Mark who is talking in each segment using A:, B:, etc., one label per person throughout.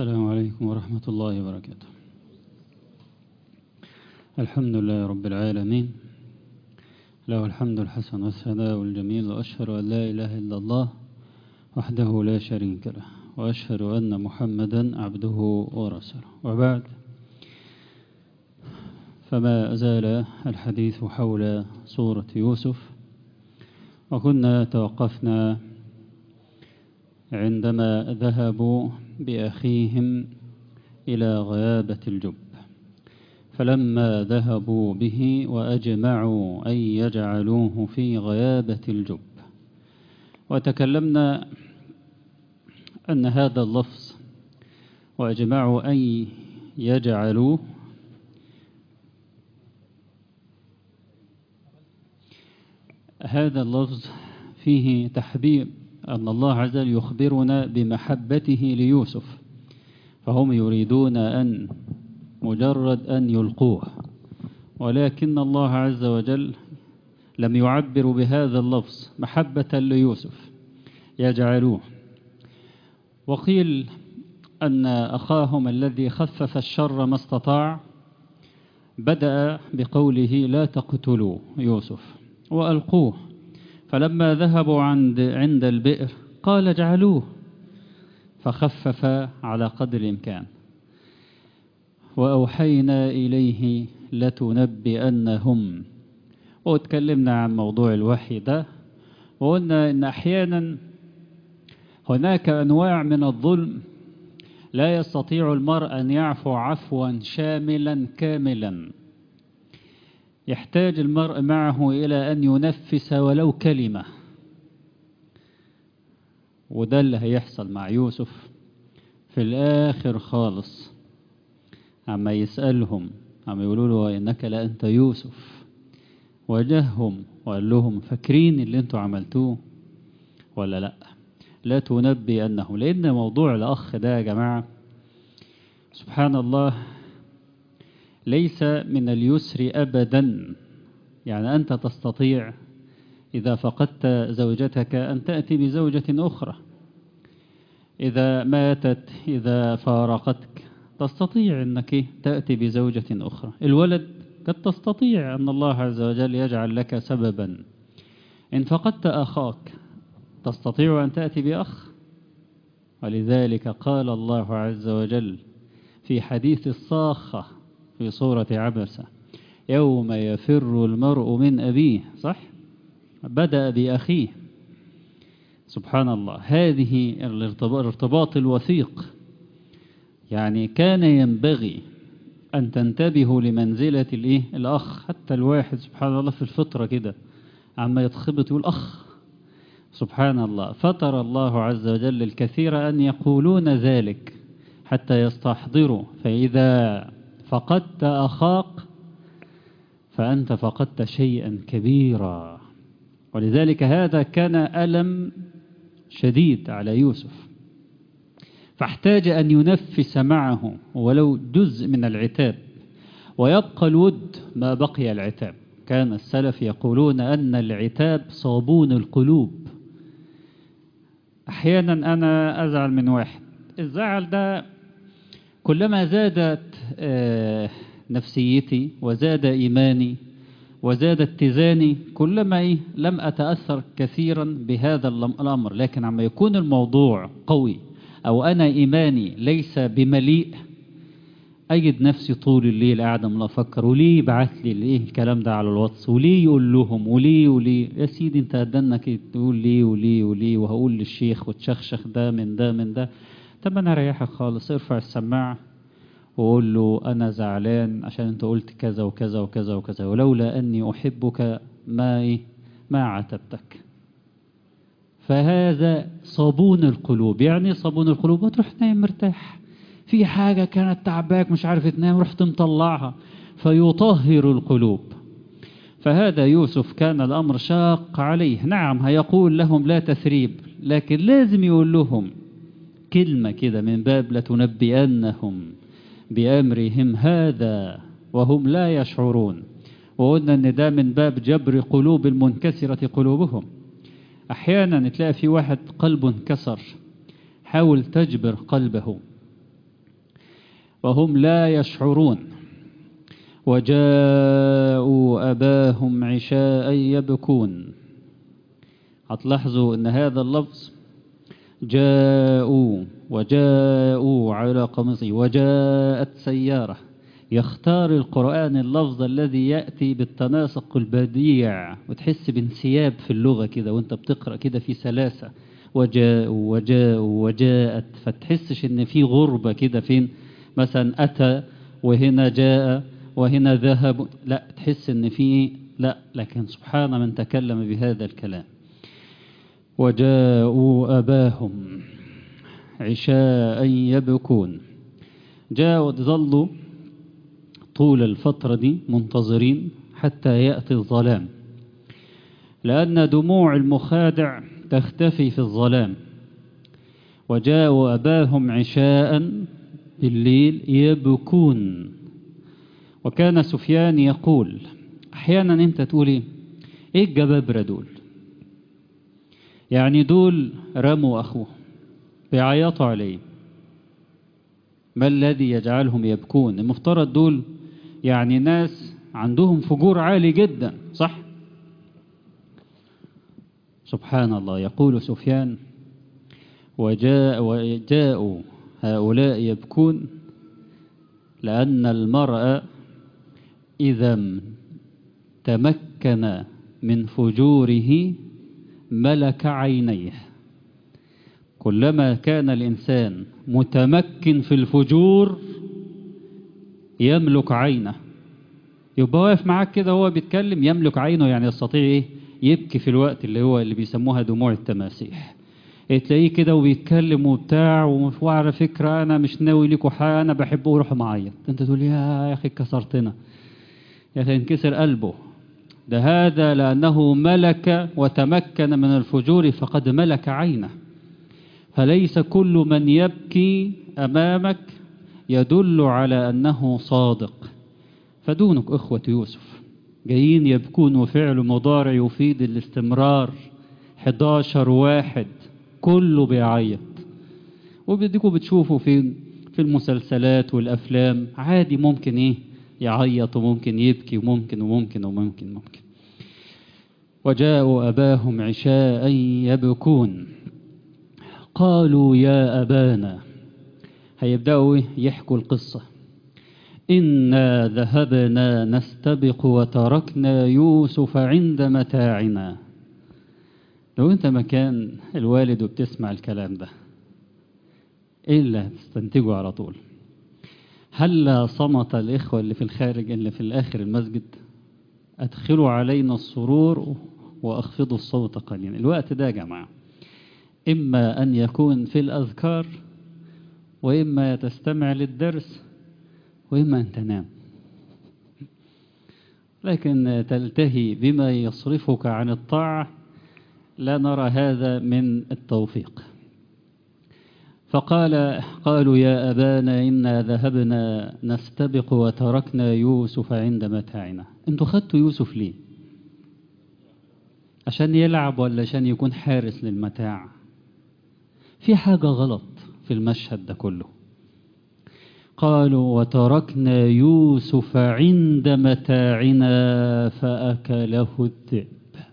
A: السلام عليكم ورحمة الله وبركاته الحمد لله رب العالمين له الحمد الحسن والثناء الجميل وأشهد أن لا إله إلا الله وحده لا شريك له وأشهد أن محمدا عبده ورسوله وبعد فما أزال الحديث حول سورة يوسف وكنا توقفنا عندما ذهبوا بأخيهم إلى غيابة الجب فلما ذهبوا به وأجمعوا أن يجعلوه في غيابة الجب وتكلمنا أن هذا اللفظ وأجمعوا أن يجعلوه هذا اللفظ فيه تحبيب أن الله عز وجل يخبرنا بمحبته ليوسف فهم يريدون أن مجرد أن يلقوه ولكن الله عز وجل لم يعبر بهذا اللفظ محبة ليوسف يجعلوه وقيل أن أخاهم الذي خفف الشر ما استطاع بدأ بقوله لا تقتلوا يوسف وألقوه فلما ذهبوا عند عند البئر قال اجعلوه فخفف على قدر الإمكان وأوحينا إليه لتنبئنهم واتكلمنا عن موضوع الوحي ده وقلنا إن أحيانا هناك أنواع من الظلم لا يستطيع المرء أن يعفو عفوا شاملا كاملا يحتاج المرء معه إلى أن ينفس ولو كلمة وده اللي هيحصل مع يوسف في الآخر خالص عما يسألهم عما يقولوا له إنك لا أنت يوسف وجههم وقال لهم فاكرين اللي انتوا عملتوه ولا لا لا تنبي أنه لأن موضوع الأخ ده يا جماعة سبحان الله ليس من اليسر أبدا يعني أنت تستطيع إذا فقدت زوجتك أن تأتي بزوجة أخرى إذا ماتت إذا فارقتك تستطيع أنك تأتي بزوجة أخرى الولد قد تستطيع أن الله عز وجل يجعل لك سببا إن فقدت أخاك تستطيع أن تأتي بأخ ولذلك قال الله عز وجل في حديث الصاخة في صورة عبسة يوم يفر المرء من أبيه صح بدأ بأخيه سبحان الله هذه الارتباط الوثيق يعني كان ينبغي أن تنتبهوا لمنزلة الإيه؟ الأخ حتى الواحد سبحان الله في الفطرة كده عما يتخبط يقول أخ سبحان الله فطر الله عز وجل الكثير أن يقولون ذلك حتى يستحضروا فإذا فقدت أخاك فأنت فقدت شيئا كبيرا ولذلك هذا كان ألم شديد على يوسف فاحتاج أن ينفس معه ولو جزء من العتاب ويبقى الود ما بقي العتاب كان السلف يقولون أن العتاب صابون القلوب أحيانا أنا أزعل من واحد الزعل ده كلما زادت نفسيتي وزاد إيماني وزاد اتزاني كلما إيه لم أتأثر كثيرا بهذا الأمر لكن عما يكون الموضوع قوي أو أنا إيماني ليس بمليء أجد نفسي طول الليل قاعد ما أفكر وليه يبعث لي الإيه الكلام ده على الواتس وليه يقول لهم وليه وليه يا سيدي أنت هدنك تقول ليه وليه وليه وهقول للشيخ وتشخشخ ده من ده من ده طب أنا أريحك خالص ارفع السماعة وقول له أنا زعلان عشان أنت قلت كذا وكذا وكذا وكذا ولولا أني أحبك ما إيه ما عاتبتك فهذا صابون القلوب يعني صابون القلوب وتروح نايم مرتاح في حاجة كانت تعباك مش عارف تنام رحت مطلعها فيطهر القلوب فهذا يوسف كان الأمر شاق عليه نعم هيقول لهم لا تثريب لكن لازم يقول لهم كلمة كده من باب لتنبئنهم بأمرهم هذا وهم لا يشعرون وقلنا ان ده من باب جبر قلوب المنكسرة قلوبهم احيانا تلاقي في واحد قلبه انكسر حاول تجبر قلبه وهم لا يشعرون وجاءوا أباهم عشاء يبكون هتلاحظوا أن هذا اللفظ جاءوا وجاءوا على قميصه وجاءت سيارة يختار القرآن اللفظ الذي يأتي بالتناسق البديع وتحس بانسياب في اللغة كده وانت بتقرأ كده في سلاسة وجاءوا وجاءوا وجاءت فتحسش ان في غربة كده فين مثلا أتى وهنا جاء وهنا ذهب لا تحس ان في لا لكن سبحان من تكلم بهذا الكلام وجاءوا أباهم عشاء يبكون جاءوا ظلوا طول الفترة دي منتظرين حتى يأتي الظلام لأن دموع المخادع تختفي في الظلام وجاءوا أباهم عشاء بالليل يبكون وكان سفيان يقول أحيانا أنت تقول إيه إيه الجبابرة دول يعني دول رموا أخوه بيعيطوا عليه ما الذي يجعلهم يبكون المفترض دول يعني ناس عندهم فجور عالي جدا صح سبحان الله يقول سفيان وجاء وجاءوا هؤلاء يبكون لأن المرأة إذا تمكن من فجوره ملك عينيه كلما كان الإنسان متمكن في الفجور يملك عينه يبقى واقف معاك كده وهو بيتكلم يملك عينه يعني يستطيع ايه يبكي في الوقت اللي هو اللي بيسموها دموع التماسيح تلاقيه كده وبيتكلم وبتاع وعلى فكرة أنا مش ناوي لكم حاجة أنا بحب أروح معيط أنت تقول يا أخي كسرتنا يا أخي انكسر قلبه ده هذا لأنه ملك وتمكن من الفجور فقد ملك عينه فليس كل من يبكي أمامك يدل على أنه صادق فدونك إخوة يوسف جايين يبكون وفعل مضارع يفيد الاستمرار 11 واحد كله بيعيط وبديكوا بتشوفوا في في المسلسلات والأفلام عادي ممكن إيه يعيط وممكن يبكي وممكن وممكن وممكن ممكن وجاءوا أباهم عشاء يبكون قالوا يا أبانا هيبدأوا يحكوا القصة إنا ذهبنا نستبق وتركنا يوسف عند متاعنا لو أنت مكان الوالد وبتسمع الكلام ده إيه اللي هتستنتجه على طول هل صمت الإخوة اللي في الخارج اللي في الآخر المسجد أدخلوا علينا السرور وأخفضوا الصوت قليلا الوقت ده يا جماعة إما أن يكون في الأذكار وإما تستمع للدرس وإما أن تنام لكن تلتهي بما يصرفك عن الطاعة لا نرى هذا من التوفيق فقال قالوا يا أبانا إنا ذهبنا نستبق وتركنا يوسف عند متاعنا انتوا خدتوا يوسف ليه عشان يلعب ولا عشان يكون حارس للمتاع في حاجة غلط في المشهد ده كله قالوا وتركنا يوسف عند متاعنا فأكله الذئب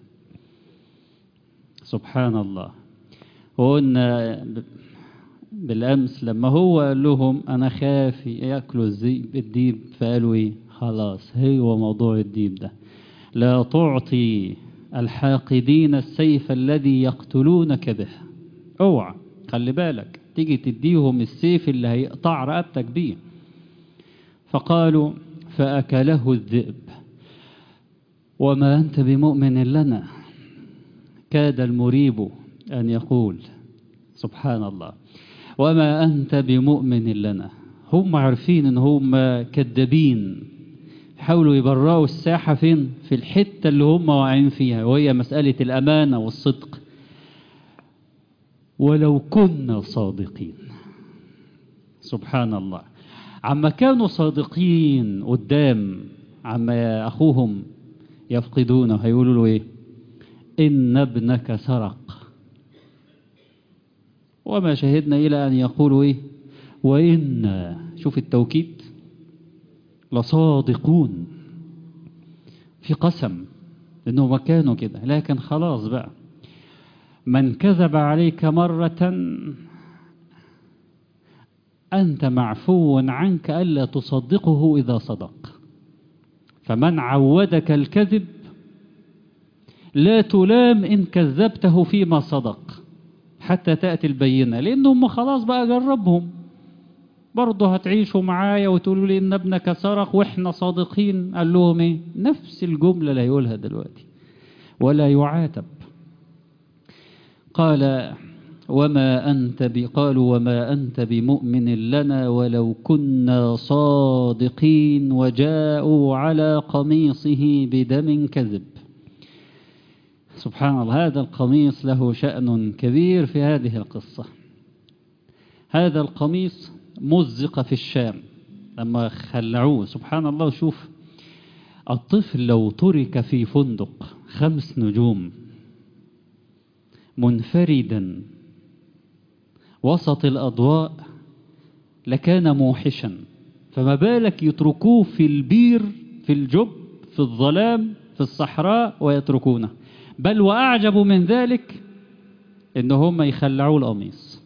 A: سبحان الله وقلنا بالأمس لما هو قال لهم أنا خاف يأكلوا الذئب الديب فقالوا إيه خلاص هو موضوع الديب ده لا تعطي الحاقدين السيف الذي يقتلونك به اوعى خلي بالك تيجي تديهم السيف اللي هيقطع رقبتك بيه فقالوا فأكله الذئب وما أنت بمؤمن لنا كاد المريب أن يقول سبحان الله وما أنت بمؤمن لنا هم عارفين ان هم كذابين حاولوا يبرئوا الساحة فين في الحتة اللي هم واقعين فيها وهي مسألة الأمانة والصدق ولو كنا صادقين سبحان الله عما كانوا صادقين قدام عما أخوهم يفقدونه هيقولوا له إيه إن ابنك سرق وما شهدنا إلى أن يقولوا إيه وإنا شوف التوكيد لصادقون في قسم إنه مكانه كده لكن خلاص بقى من كذب عليك مرة أنت معفو عنك ألا تصدقه إذا صدق فمن عودك الكذب لا تلام إن كذبته فيما صدق حتى تأتي البينة لأنهم خلاص بقى جربهم برضه هتعيشوا معايا وتقولوا لي إن ابنك سرق وإحنا صادقين قال لهم إيه نفس الجملة اللي هيقولها دلوقتي ولا يعاتب قال وما أنت قالوا وما أنت بمؤمن لنا ولو كنا صادقين وجاءوا على قميصه بدم كذب سبحان الله هذا القميص له شأن كبير في هذه القصة هذا القميص مزق في الشام لما خلعوه سبحان الله شوف الطفل لو ترك في فندق خمس نجوم منفردا وسط الأضواء لكان موحشا فما بالك يتركوه في البير في الجب في الظلام في الصحراء ويتركونه بل وأعجب من ذلك إن هم يخلعوا القميص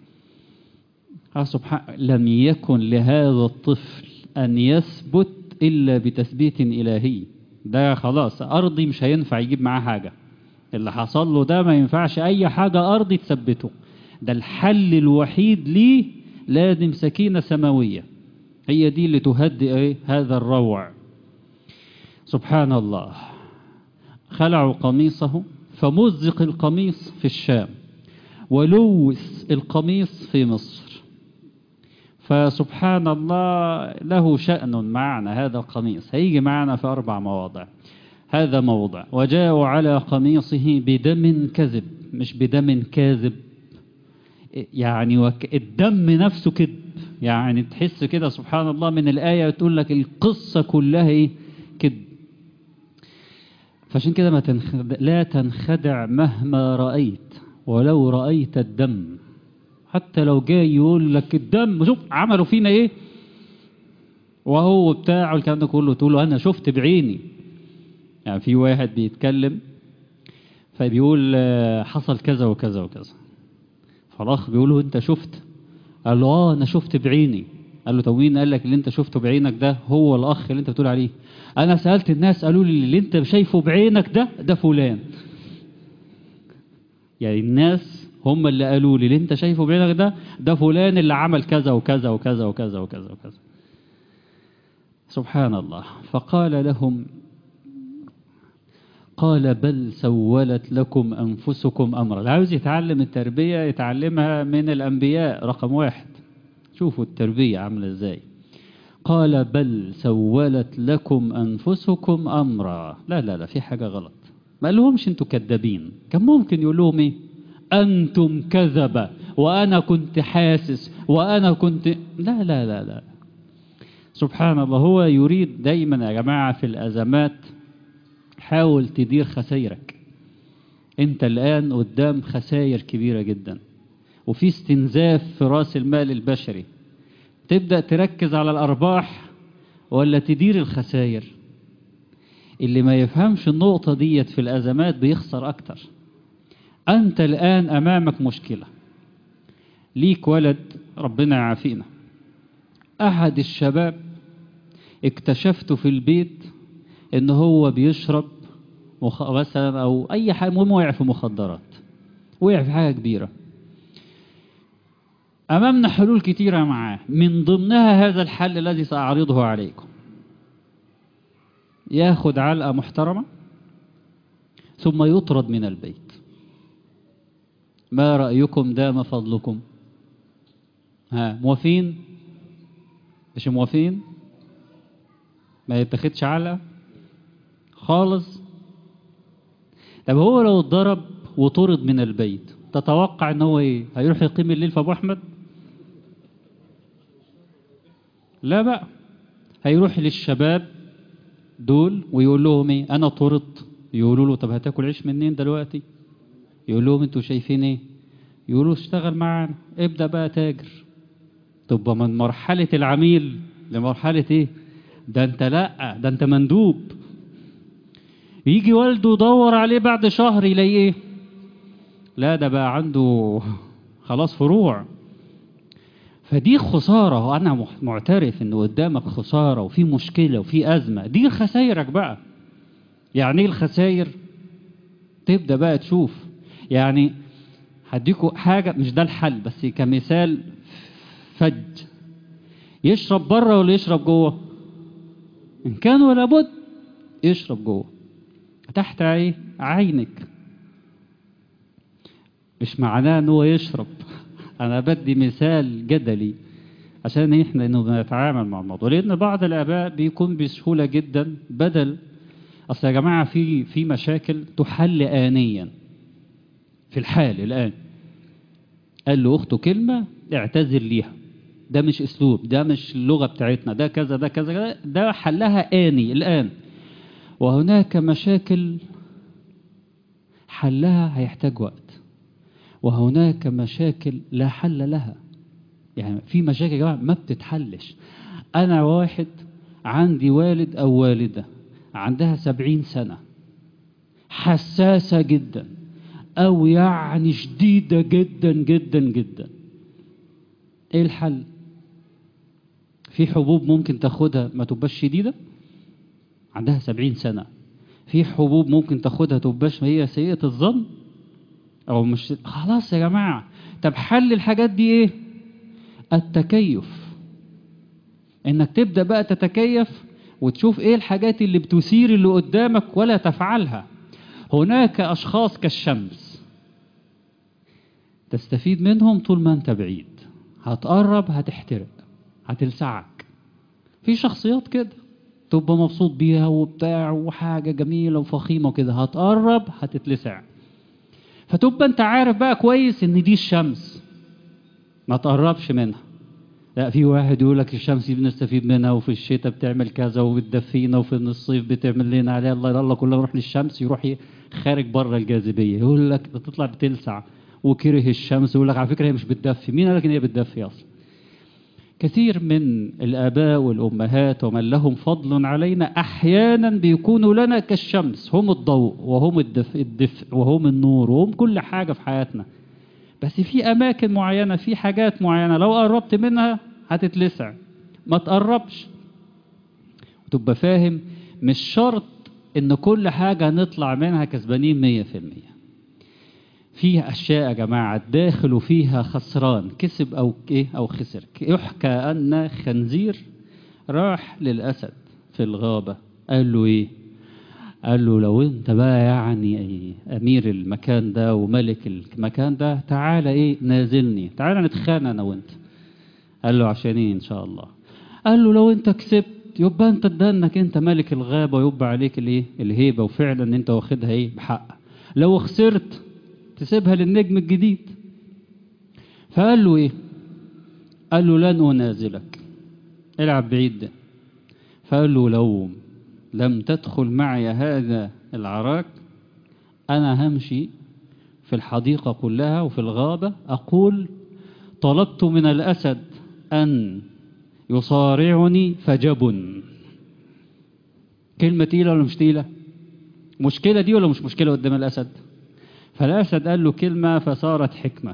A: سبحان لم يكن لهذا الطفل أن يثبت إلا بتثبيت إلهي ده خلاص أرضي مش هينفع يجيب معاه حاجة اللي حصل له ده ما ينفعش أي حاجة أرضي تثبته ده الحل الوحيد ليه لازم سكينة سماوية هي دي اللي تهدئ ايه هذا الروع سبحان الله خلعوا قميصه فمزق القميص في الشام ولوث القميص في مصر فسبحان الله له شأن معنا هذا القميص هيجي معنا في أربع مواضع هذا موضع وجاءوا على قميصه بدم كذب مش بدم كاذب يعني وك الدم نفسه كذب يعني تحس كده سبحان الله من الآية تقول لك القصة كلها ايه كذب فعشان كده ما تنخدع لا تنخدع مهما رأيت ولو رأيت الدم حتى لو جاي يقول لك الدم شوف عملوا فينا ايه وهو بتاعه الكلام ده كله تقول له انا شفت بعيني يعني في واحد بيتكلم فبيقول حصل كذا وكذا وكذا فالاخ بيقول له انت شفت قال له اه انا شفت بعيني قال له طب مين قال لك اللي انت شفته بعينك ده هو الاخ اللي انت بتقول عليه انا سالت الناس قالوا لي اللي انت شايفه بعينك ده ده فلان يعني الناس هم اللي قالوا لي اللي انت شايفه بعينك ده ده فلان اللي عمل كذا وكذا وكذا وكذا وكذا وكذا سبحان الله فقال لهم قال بل سولت لكم أنفسكم أمرا اللي عاوز يتعلم التربية يتعلمها من الأنبياء رقم واحد شوفوا التربية عاملة ازاي قال بل سولت لكم أنفسكم أمرا لا لا لا في حاجة غلط ما قالهمش انتوا كذابين كان ممكن يقول لهم ايه أنتم كذبة وأنا كنت حاسس وأنا كنت لا لا لا لا سبحان الله هو يريد دايما يا جماعة في الأزمات حاول تدير خسائرك انت الآن قدام خسائر كبيرة جدا وفي استنزاف في راس المال البشري تبدأ تركز على الأرباح ولا تدير الخسائر اللي ما يفهمش النقطة ديت في الأزمات بيخسر أكتر أنت الآن أمامك مشكلة ليك ولد ربنا يعافينا أحد الشباب اكتشفته في البيت ان هو بيشرب مخ... مثلا او اي حاجه المهم وقع في مخدرات وقع في حاجه كبيره امامنا حلول كتيره معاه من ضمنها هذا الحل الذي ساعرضه عليكم ياخد علقه محترمه ثم يطرد من البيت ما رايكم دام فضلكم ها موافين مش موافين ما يتاخدش علقه خالص طب هو لو اتضرب وطرد من البيت تتوقع ان هو ايه هيروح يقيم الليل في ابو احمد لا بقى هيروح للشباب دول ويقول لهم ايه انا طرد يقولوا له طب هتاكل عيش منين دلوقتي يقول لهم انتوا شايفين ايه يقولوا اشتغل معانا ابدا بقى تاجر تبقى من مرحلة العميل لمرحلة ايه ده انت لا ده انت مندوب يجي والده يدور عليه بعد شهر يلاقيه ايه لا ده بقى عنده خلاص فروع فدي خسارة وأنا مح- معترف إن قدامك خسارة وفي مشكلة وفي أزمة دي خسايرك بقى يعني إيه الخساير تبدأ بقى تشوف يعني هديكوا حاجة مش ده الحل بس كمثال فج يشرب بره ولا يشرب جوه إن كان ولا بد يشرب جوه تحت ايه عينك مش معناه ان هو يشرب انا بدي مثال جدلي عشان احنا انه نتعامل مع الموضوع لان بعض الاباء بيكون بسهوله جدا بدل اصل يا جماعه في في مشاكل تحل انيا في الحال الان قال له اخته كلمه اعتذر ليها ده مش اسلوب ده مش اللغه بتاعتنا ده كذا ده كذا كذا، ده حلها اني الان وهناك مشاكل حلها هيحتاج وقت وهناك مشاكل لا حل لها يعني في مشاكل يا جماعه ما بتتحلش انا واحد عندي والد او والده عندها سبعين سنه حساسه جدا او يعني شديده جدا جدا جدا ايه الحل في حبوب ممكن تاخدها ما تبقاش شديده عندها سبعين سنة في حبوب ممكن تاخدها تبقاش هي سيئة الظن أو مش خلاص يا جماعة طب حل الحاجات دي إيه؟ التكيف إنك تبدأ بقى تتكيف وتشوف إيه الحاجات اللي بتثير اللي قدامك ولا تفعلها هناك أشخاص كالشمس تستفيد منهم طول ما أنت بعيد هتقرب هتحترق هتلسعك في شخصيات كده تبقى مبسوط بيها وبتاع وحاجة جميلة وفخيمة وكده هتقرب هتتلسع فتبقى انت عارف بقى كويس ان دي الشمس ما تقربش منها لا في واحد يقول لك الشمس دي بنستفيد منها وفي الشتاء بتعمل كذا وبتدفينا وفي الصيف بتعمل لنا عليها الله يلا كلنا نروح للشمس يروح ي- خارج بره الجاذبيه يقول لك بتطلع بتلسع وكره الشمس يقول لك على فكره هي مش بتدفي مين قال لك ان هي بتدفي اصلا كثير من الآباء والأمهات ومن لهم فضل علينا أحيانا بيكونوا لنا كالشمس هم الضوء وهم الدفء, الدفء وهم النور وهم كل حاجة في حياتنا بس في أماكن معينة في حاجات معينة لو قربت منها هتتلسع ما تقربش تبقى فاهم مش شرط إن كل حاجة نطلع منها كسبانين مية في المية فيها أشياء يا جماعة الداخل فيها خسران كسب أو إيه أو خسر يحكى أن خنزير راح للأسد في الغابة قال له إيه قال له لو أنت بقى يعني أمير المكان ده وملك المكان ده تعالى إيه نازلني تعالى نتخانق أنا وأنت قال له عشان إيه إن شاء الله قال له لو أنت كسبت يبقى أنت ادانك أنت ملك الغابة ويبقى عليك الإيه الهيبة وفعلا أنت واخدها إيه بحق لو خسرت تسيبها للنجم الجديد فقال له ايه قال له لن انازلك العب بعيد ده فقال له لو لم تدخل معي هذا العراك انا همشي في الحديقة كلها وفي الغابة اقول طلبت من الاسد ان يصارعني فجبن كلمة تقيلة ولا مش تقيلة مشكلة دي ولا مش مشكلة قدام الاسد فالأسد قال له كلمة فصارت حكمة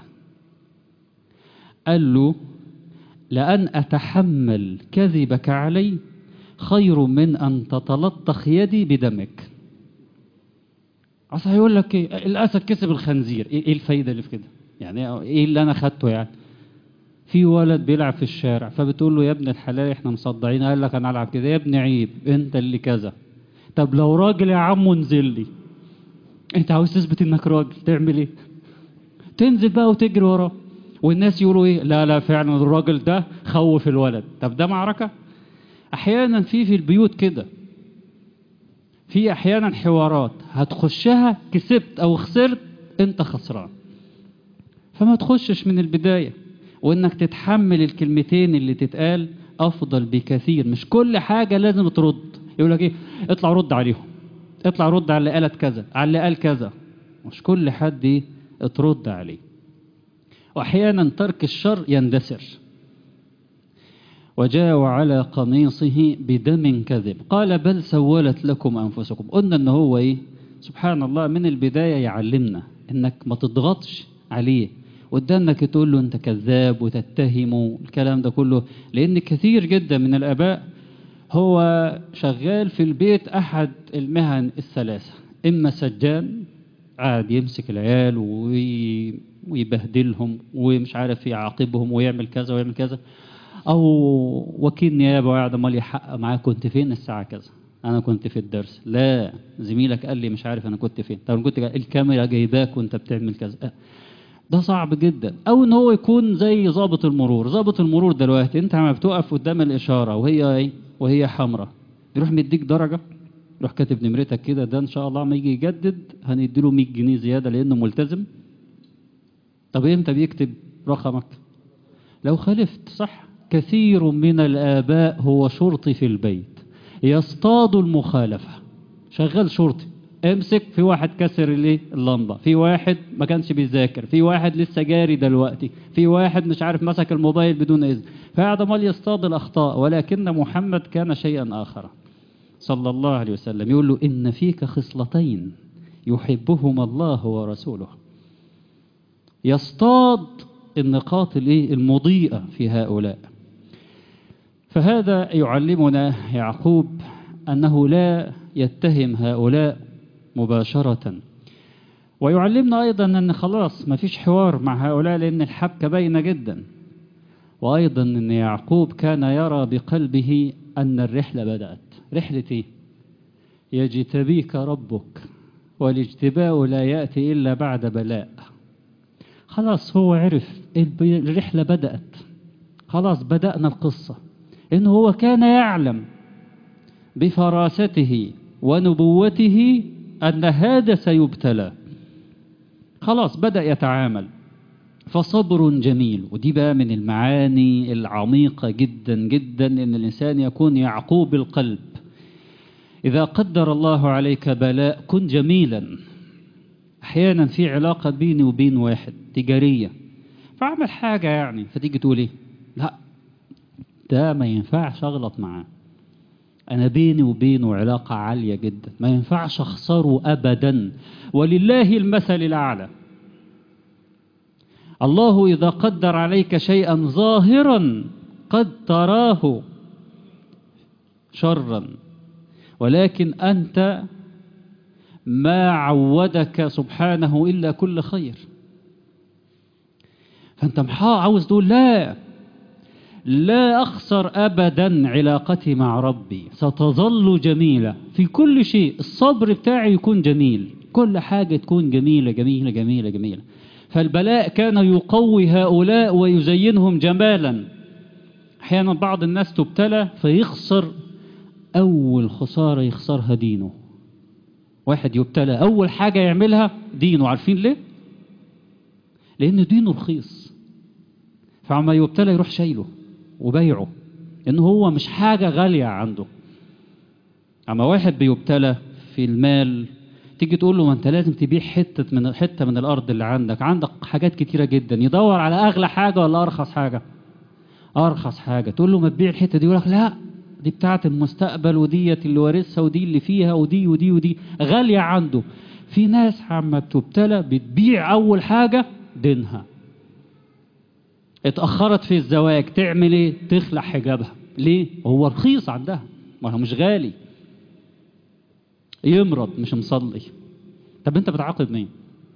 A: قال له لأن أتحمل كذبك علي خير من أن تتلطخ يدي بدمك أصل هيقول لك إيه الأسد كسب الخنزير إيه الفايدة اللي في كده يعني إيه اللي أنا خدته يعني في ولد بيلعب في الشارع فبتقول له يا ابن الحلال احنا مصدعين قال لك انا العب كده يا ابن عيب انت اللي كذا طب لو راجل يا عم انزل لي انت عاوز تثبت انك راجل تعمل ايه تنزل بقى وتجري وراه والناس يقولوا ايه لا لا فعلا الراجل ده خوف الولد طب ده معركة احيانا في في البيوت كده في احيانا حوارات هتخشها كسبت او خسرت انت خسران فما تخشش من البداية وانك تتحمل الكلمتين اللي تتقال افضل بكثير مش كل حاجة لازم ترد يقول لك ايه اطلع رد عليهم اطلع رد على اللي قالت كذا على اللي قال كذا مش كل حد ايه ترد عليه واحيانا ترك الشر يندثر وجاءوا على قميصه بدم كذب قال بل سولت لكم أنفسكم قلنا أنه هو إيه سبحان الله من البداية يعلمنا أنك ما تضغطش عليه قدامك تقول له أنت كذاب وتتهمه الكلام ده كله لأن كثير جدا من الآباء هو شغال في البيت أحد المهن الثلاثة إما سجان قاعد يمسك العيال وي... ويبهدلهم ومش عارف يعاقبهم ويعمل كذا ويعمل كذا او وكيل نيابه وقاعد امال يحقق معاه كنت فين الساعه كذا انا كنت في الدرس لا زميلك قال لي مش عارف انا كنت فين طب أنا كنت جا- الكاميرا جايباك وانت بتعمل كذا آه. ده صعب جدا او ان هو يكون زي ضابط المرور ضابط المرور دلوقتي انت عم بتقف قدام الاشاره وهي ايه وهي حمراء يروح مديك درجه يروح كاتب نمرتك كده ده ان شاء الله ما يجي يجدد هنديله 100 جنيه زياده لانه ملتزم طب امتى بيكتب رقمك لو خالفت صح كثير من الآباء هو شرطي في البيت يصطاد المخالفة شغال شرطي امسك في واحد كسر الايه اللمبه في واحد ما كانش بيذاكر في واحد لسه جاري دلوقتي في واحد مش عارف مسك الموبايل بدون اذن فقعد مال يصطاد الاخطاء ولكن محمد كان شيئا اخر صلى الله عليه وسلم يقول له ان فيك خصلتين يحبهما الله ورسوله يصطاد النقاط الايه المضيئة في هؤلاء فهذا يعلمنا يعقوب أنه لا يتهم هؤلاء مباشرة ويعلمنا أيضا أن خلاص ما فيش حوار مع هؤلاء لأن الحبكة باينة جدا وأيضا أن يعقوب كان يرى بقلبه أن الرحلة بدأت رحلة إيه؟ يجتبيك ربك والاجتباء لا يأتي إلا بعد بلاء خلاص هو عرف الب- الرحلة بدأت خلاص بدأنا القصة إنه هو كان يعلم بفراسته ونبوته أن هذا سيبتلى خلاص بدأ يتعامل فصبر جميل ودي بقى من المعاني العميقة جدا جدا إن الإنسان يكون يعقوب القلب إذا قدر الله عليك بلاء كن جميلا أحيانا في علاقة بيني وبين واحد تجارية فأعمل حاجة يعني فتيجي تقول إيه لا ده ما ينفعش أغلط معاه أنا بيني وبينه علاقة عالية جدا ما ينفعش أخسره أبدا ولله المثل الأعلى الله إذا قدر عليك شيئا ظاهرا قد تراه شرا ولكن أنت ما عودك سبحانه إلا كل خير فأنت محا عاوز تقول لا لا أخسر أبدا علاقتي مع ربي ستظل جميلة في كل شيء الصبر بتاعي يكون جميل كل حاجة تكون جميلة جميلة جميلة جميلة فالبلاء كان يقوي هؤلاء ويزينهم جمالا أحيانا بعض الناس تبتلى فيخسر أول خسارة يخسرها دينه واحد يبتلى أول حاجة يعملها دينه عارفين ليه؟ لأن دينه رخيص فعما يبتلى يروح شايله وبيعه إن هو مش حاجة غالية عنده أما واحد بيبتلى في المال تيجي تقول له ما انت لازم تبيع حتة من حتة من الأرض اللي عندك عندك حاجات كتيرة جدا يدور على أغلى حاجة ولا أرخص حاجة أرخص حاجة تقول له ما تبيع الحتة دي يقول لك لا دي بتاعة المستقبل وديت اللي وارثها ودي اللي فيها ودي ودي ودي غالية عنده في ناس عما بتبتلى بتبيع أول حاجة دينها اتأخرت في الزواج تعمل ايه تخلع حجابها ليه هو رخيص عندها ما هو مش غالي يمرض مش مصلي طب انت بتعاقب مين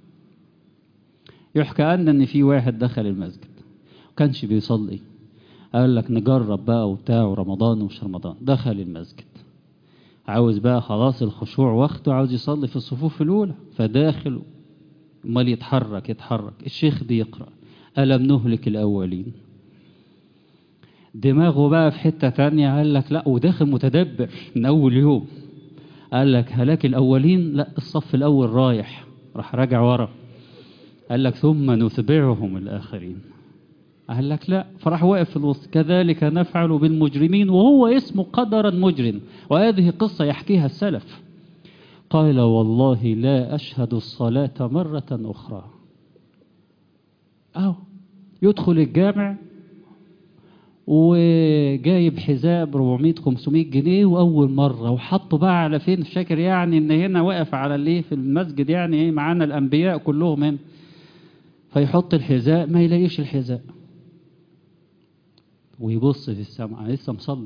A: يحكى أن ان في واحد دخل المسجد كانش بيصلي قال لك نجرب بقى وبتاع ورمضان ومش رمضان دخل المسجد عاوز بقى خلاص الخشوع واخده عاوز يصلي في الصفوف الأولى فداخل امال يتحرك يتحرك الشيخ بيقرأ ألم نهلك الأولين دماغه بقى في حتة تانية قال لك لا وداخل متدبر من أول يوم قال لك هلاك الأولين لا الصف الأول رايح راح راجع ورا قال لك ثم نتبعهم الآخرين قال لك لا فراح واقف في الوسط كذلك نفعل بالمجرمين وهو اسمه قدرا مجرم وهذه قصة يحكيها السلف قال والله لا أشهد الصلاة مرة أخرى أو يدخل الجامع وجايب حذاء ب 400 500 جنيه واول مره وحطه بقى على فين فاكر يعني ان هنا واقف على الايه في المسجد يعني ايه معانا الانبياء كلهم هنا فيحط الحذاء ما يلاقيش الحذاء ويبص في السماء انا لسه مصلي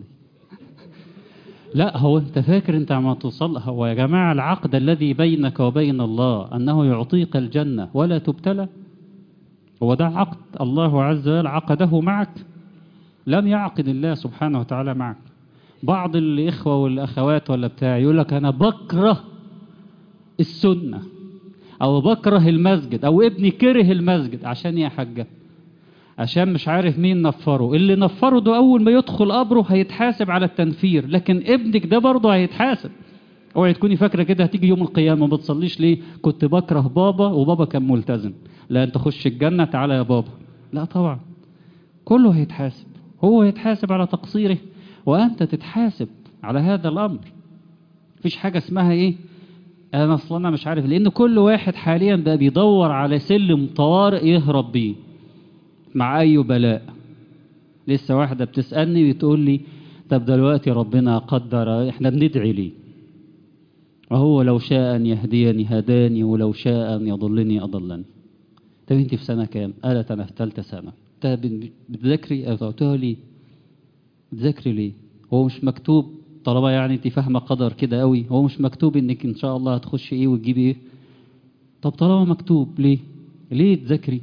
A: لا هو انت فاكر انت عم توصل هو يا جماعه العقد الذي بينك وبين الله انه يعطيك الجنه ولا تبتلى هو ده عقد الله عز وجل عقده معك لم يعقد الله سبحانه وتعالى معك بعض الإخوة والأخوات ولا بتاع يقول لك أنا بكره السنة أو بكره المسجد أو ابني كره المسجد عشان يا حاجة عشان مش عارف مين نفره اللي نفره ده أول ما يدخل قبره هيتحاسب على التنفير لكن ابنك ده برضه هيتحاسب اوعي تكوني فاكرة كده هتيجي يوم القيامة ما بتصليش ليه كنت بكره بابا وبابا كان ملتزم لا انت خش الجنة تعالى يا بابا لا طبعا كله هيتحاسب هو يتحاسب على تقصيره وأنت تتحاسب على هذا الأمر مفيش حاجة اسمها إيه أنا أصلا أنا مش عارف لأن كل واحد حاليا بقى بيدور على سلم طوارئ يهرب بيه مع أي بلاء لسه واحدة بتسألني بتقول لي طب دلوقتي ربنا قدر احنا بندعي ليه وهو لو شاء أن يهديني هداني ولو شاء أن يضلني أضلني طب انت في سنة كام قالت أنا في ثالثة سنة طب بتذاكري قلت لها ليه بتذاكري ليه هو مش مكتوب طالما يعني انت فاهمه قدر كده قوي هو مش مكتوب انك ان شاء الله هتخشي ايه وتجيبي ايه طب طالما مكتوب ليه ليه تذاكري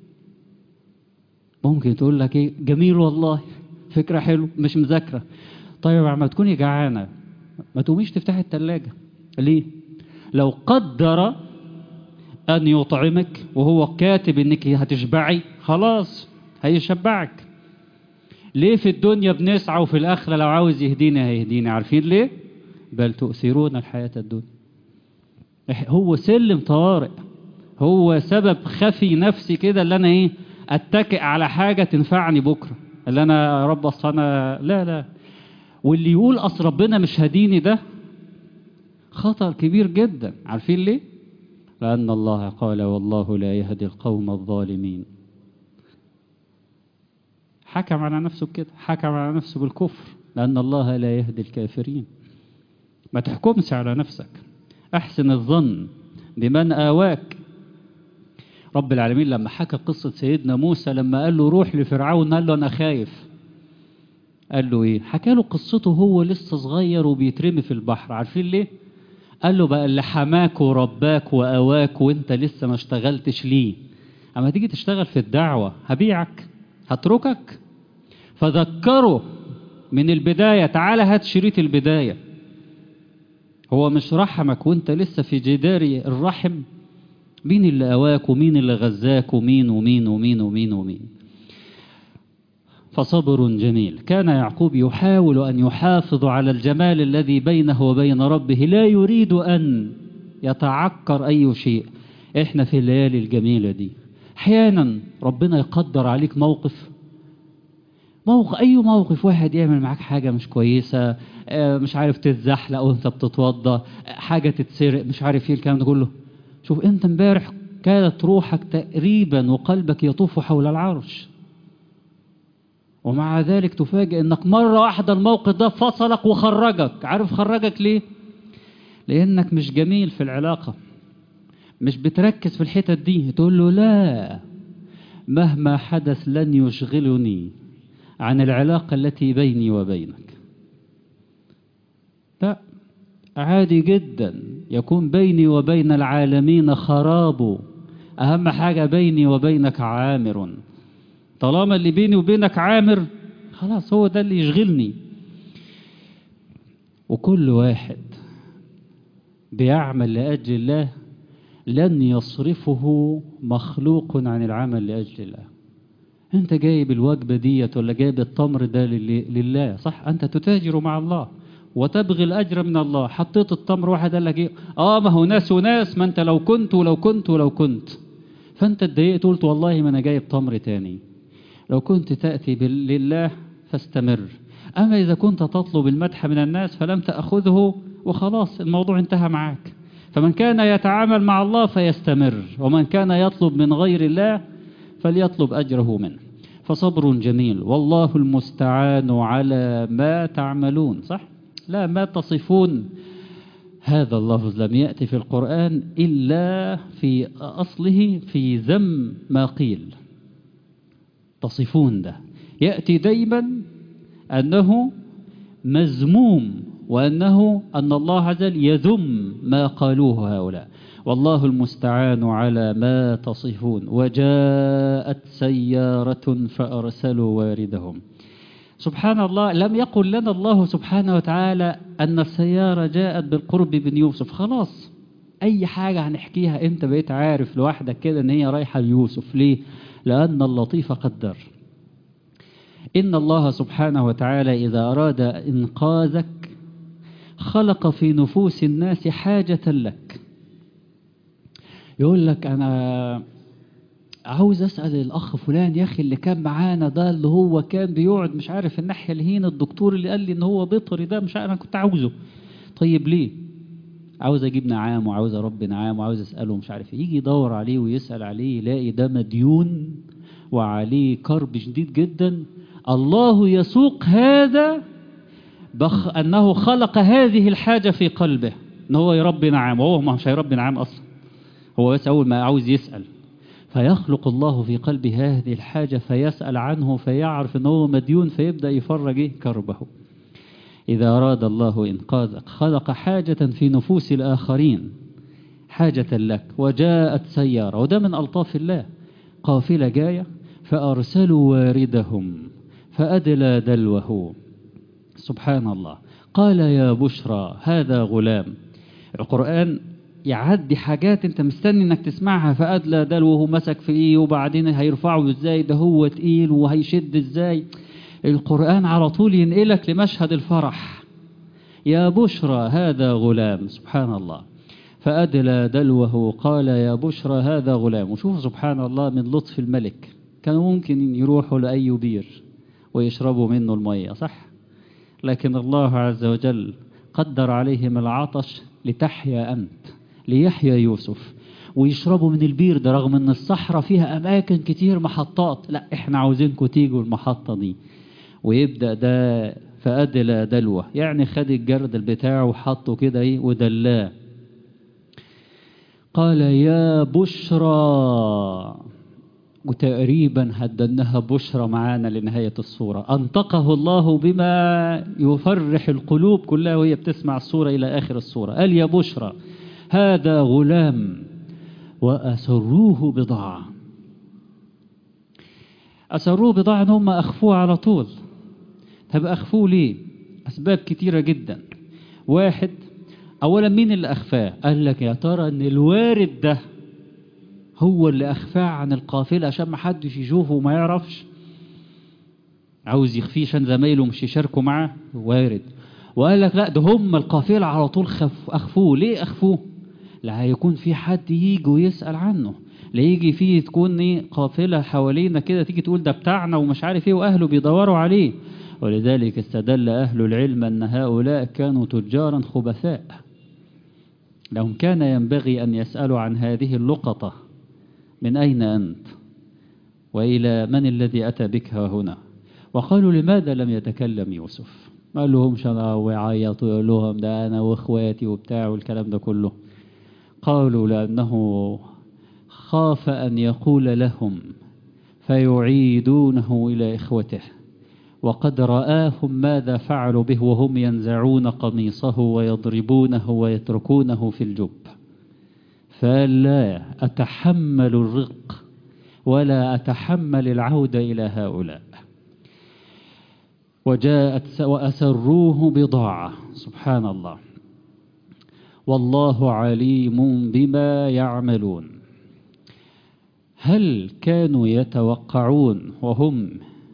A: ممكن تقول لك ايه جميل والله فكره حلو مش مذاكره طيب عم تكوني جعانه ما تقوميش تفتحي الثلاجه ليه لو قدر ان يطعمك وهو كاتب انك هتشبعي خلاص هيشبعك ليه في الدنيا بنسعى وفي الآخرة لو عاوز يهديني هيهديني عارفين ليه بل تؤثرون الحياة الدنيا هو سلم طوارئ هو سبب خفي نفسي كده اللي أنا إيه أتكئ على حاجة تنفعني بكرة اللي أنا يا رب أصل أنا لا لا واللي يقول أصل ربنا مش هديني ده خطر كبير جدا عارفين ليه لأن الله قال والله لا يهدي القوم الظالمين حكم على نفسه بكده حكم على نفسه بالكفر لأن الله لا يهدي الكافرين ما تحكمش على نفسك أحسن الظن بمن آواك رب العالمين لما حكى قصة سيدنا موسى لما قال له روح لفرعون قال له أنا خايف قال له إيه حكى له قصته هو لسه صغير وبيترمي في البحر عارفين ليه قال له بقى اللي حماك ورباك وأواك وانت لسه ما اشتغلتش ليه اما تيجي تشتغل في الدعوة هبيعك هتركك فذكره من البداية تعالى هات شريط البداية هو مش رحمك وانت لسه في جدار الرحم مين اللي أواك ومين اللي غزاك ومين ومين ومين ومين ومين فصبر جميل كان يعقوب يحاول أن يحافظ على الجمال الذي بينه وبين ربه لا يريد أن يتعكر أي شيء إحنا في الليالي الجميلة دي أحيانا ربنا يقدر عليك موقف موقف أي موقف واحد يعمل معاك حاجة مش كويسة مش عارف تتزحلق وانت بتتوضى حاجة تتسرق مش عارف ايه الكلام ده كله شوف انت امبارح كانت روحك تقريبا وقلبك يطوف حول العرش ومع ذلك تفاجئ انك مرة واحدة الموقف ده فصلك وخرجك عارف خرجك ليه لانك مش جميل في العلاقة مش بتركز في الحتت دي تقول له لا مهما حدث لن يشغلني عن العلاقة التي بيني وبينك لا عادي جدا يكون بيني وبين العالمين خراب أهم حاجة بيني وبينك عامر طالما اللي بيني وبينك عامر خلاص هو ده اللي يشغلني وكل واحد بيعمل لأجل الله لن يصرفه مخلوق عن العمل لأجل الله انت جايب الوجبة ديت ولا جايب التمر ده لله صح انت تتاجر مع الله وتبغي الأجر من الله حطيت التمر واحد قال لك ايه اه ما هو ناس وناس ما انت لو كنت ولو كنت ولو كنت فانت اتضايقت قلت والله ما انا جايب تمر تاني لو كنت تأتي لله فاستمر أما إذا كنت تطلب المدح من الناس فلم تأخذه وخلاص الموضوع انتهى معك فمن كان يتعامل مع الله فيستمر ومن كان يطلب من غير الله فليطلب أجره منه فصبر جميل والله المستعان على ما تعملون صح لا ما تصفون هذا اللفظ لم يأتي في القرآن إلا في أصله في ذم ما قيل تصفون ده يأتي دايما أنه مذموم وأنه أن الله عز وجل يذم ما قالوه هؤلاء والله المستعان على ما تصفون وجاءت سيارة فأرسلوا واردهم سبحان الله لم يقل لنا الله سبحانه وتعالى أن السيارة جاءت بالقرب من يوسف خلاص أي حاجة هنحكيها أنت بقيت عارف لوحدك كده أن هي رايحة ليوسف ليه؟ لأن اللطيف قدر إن الله سبحانه وتعالى إذا أراد إنقاذك خلق في نفوس الناس حاجة لك يقول لك أنا عاوز أسأل الأخ فلان يا أخي اللي كان معانا ده اللي هو كان بيقعد مش عارف الناحية الهين الدكتور اللي قال لي إن هو بيطري ده مش عارف أنا كنت عاوزه طيب ليه؟ عاوز أجيب نعام وعاوز أربي نعام وعاوز أسأله مش عارف يجي يدور عليه ويسأل عليه يلاقي ده مديون وعليه كرب شديد جدا الله يسوق هذا بخ أنه خلق هذه الحاجة في قلبه أن هو يربي نعام وهو مش هيربي نعام أصلا هو بس أول ما عاوز يسأل فيخلق الله في قلبه هذه الحاجة فيسأل عنه فيعرف أنه مديون فيبدأ يفرج كربه إذا أراد الله إنقاذك خلق حاجة في نفوس الآخرين حاجة لك وجاءت سيارة وده من ألطاف الله قافلة جاية فأرسلوا واردهم فأدلى دلوه سبحان الله قال يا بشرى هذا غلام القرآن يعدي حاجات انت مستني انك تسمعها فأدلى دلوه مسك في ايه وبعدين هيرفعه ازاي ده هو تقيل وهيشد ازاي القرآن على طول ينقلك لمشهد الفرح يا بشرى هذا غلام سبحان الله فأدلى دلوه قال يا بشرى هذا غلام وشوف سبحان الله من لطف الملك كانوا ممكن يروحوا لأي بير ويشربوا منه المية صح لكن الله عز وجل قدر عليهم العطش لتحيا أنت ليحيا يوسف ويشربوا من البير ده رغم ان الصحراء فيها اماكن كتير محطات لا احنا عاوزينكم تيجوا المحطة دي ويبدأ ده فأدلى دلوه يعني خد الجردل بتاعه وحطه كده ايه ودلاه قال يا بشرى وتقريبا هدنها بشرى معانا لنهاية الصورة أنطقه الله بما يفرح القلوب كلها وهي بتسمع الصورة إلى آخر الصورة قال يا بشرى هذا غلام وأسروه بضاعة أسروه بضاعة إن هم أخفوه على طول طب أخفوه ليه أسباب كتيرة جدا واحد أولا مين اللي أخفاه قال لك يا ترى أن الوارد ده هو اللي أخفاه عن القافلة عشان ما حدش يشوفه وما يعرفش عاوز يخفيه عشان زمايله مش يشاركوا معاه وارد وقال لك لا ده هم القافلة على طول خف أخفوه ليه أخفوه لا هيكون في حد يجي ويسأل عنه لا يجي فيه تكون ايه قافلة حوالينا كده تيجي تقول ده بتاعنا ومش عارف ايه وأهله بيدوروا عليه ولذلك استدل أهل العلم أن هؤلاء كانوا تجارا خبثاء لهم كان ينبغي أن يسألوا عن هذه اللقطة من أين أنت وإلى من الذي أتى بك هنا وقالوا لماذا لم يتكلم يوسف ما قال لهمش أنا ويعيطوا يقول لهم ده أنا وإخواتي وبتاع والكلام ده كله قالوا لأنه خاف أن يقول لهم فيعيدونه إلى إخوته وقد رآهم ماذا فعلوا به وهم ينزعون قميصه ويضربونه ويتركونه في الجب فلا أتحمل الرق ولا أتحمل العودة إلى هؤلاء وجاءت وأسروه بضاعة سبحان الله والله عليم بما يعملون هل كانوا يتوقعون وهم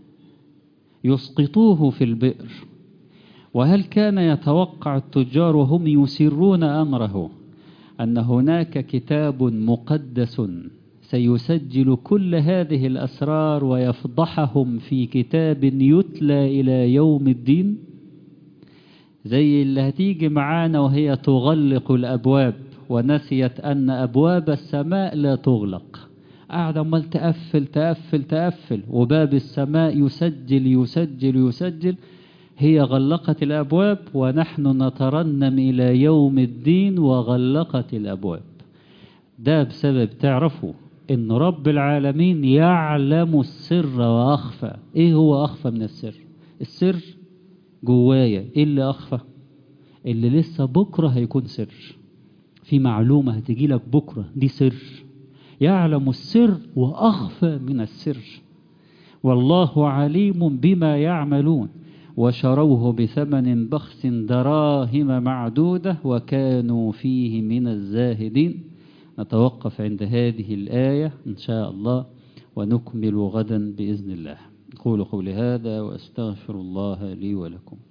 A: يسقطوه في البئر وهل كان يتوقع التجار وهم يسرون أمره أن هناك كتاب مقدس سيسجل كل هذه الأسرار ويفضحهم في كتاب يتلى إلى يوم الدين زي اللي هتيجي معانا وهي تغلق الأبواب ونسيت أن أبواب السماء لا تغلق قاعد عمال تقفل تقفل تقفل وباب السماء يسجل يسجل يسجل هي غلقت الأبواب ونحن نترنم إلى يوم الدين وغلقت الأبواب ده بسبب تعرفوا إن رب العالمين يعلم السر وأخفى إيه هو أخفى من السر السر جوايا إيه اللي أخفى اللي لسه بكرة هيكون سر في معلومة هتجي لك بكرة دي سر يعلم السر وأخفى من السر والله عليم بما يعملون وشروه بثمن بخس دراهم معدودة وكانوا فيه من الزاهدين نتوقف عند هذه الآية إن شاء الله ونكمل غدا بإذن الله قولوا قولي هذا وأستغفر الله لي ولكم